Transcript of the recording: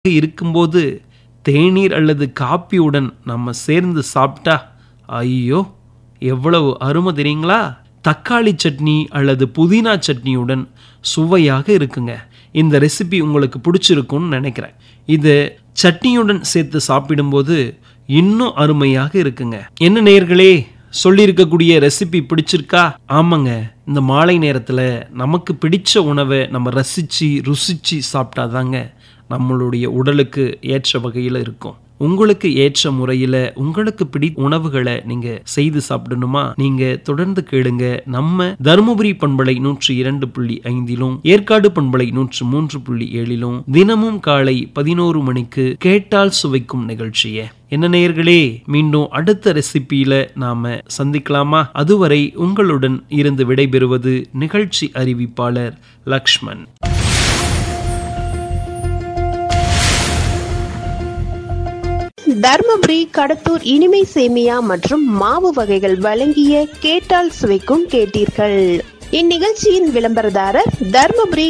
இருக்கும்போது தேநீர் அல்லது காப்பியுடன் நம்ம சேர்ந்து சாப்பிட்டா ஐயோ எவ்வளவு அருமை தெரியுங்களா தக்காளி சட்னி அல்லது புதினா சட்னியுடன் சுவையாக இருக்குங்க இந்த ரெசிபி உங்களுக்கு பிடிச்சிருக்கும்னு நினைக்கிறேன் இது சட்னியுடன் சேர்த்து சாப்பிடும்போது இன்னும் அருமையாக இருக்குங்க என்ன நேர்களே சொல்லியிருக்கக்கூடிய ரெசிபி பிடிச்சிருக்கா ஆமாங்க இந்த மாலை நேரத்தில் நமக்கு பிடிச்ச உணவை நம்ம ரசித்து ருசித்து சாப்பிட்டாதாங்க நம்மளுடைய உடலுக்கு ஏற்ற வகையில் இருக்கும் உங்களுக்கு ஏற்ற முறையில் உங்களுக்கு பிடி உணவுகளை நீங்க செய்து சாப்பிடணுமா நீங்க தொடர்ந்து கேளுங்க நம்ம தருமபுரி பண்பலை நூற்றி இரண்டு புள்ளி ஐந்திலும் ஏற்காடு பண்பலை நூற்று மூன்று புள்ளி ஏழிலும் தினமும் காலை பதினோரு மணிக்கு கேட்டால் சுவைக்கும் நிகழ்ச்சியை என்ன நேயர்களே மீண்டும் அடுத்த ரெசிபியில நாம சந்திக்கலாமா அதுவரை உங்களுடன் இருந்து விடைபெறுவது நிகழ்ச்சி அறிவிப்பாளர் லக்ஷ்மண் தர்மபுரி கடத்தூர் இனிமை சேமியா மற்றும் மாவு வகைகள் வழங்கிய கேட்டால் சுவைக்கும் கேட்டீர்கள் இந்நிகழ்ச்சியின் விளம்பரதாரர் தர்மபுரி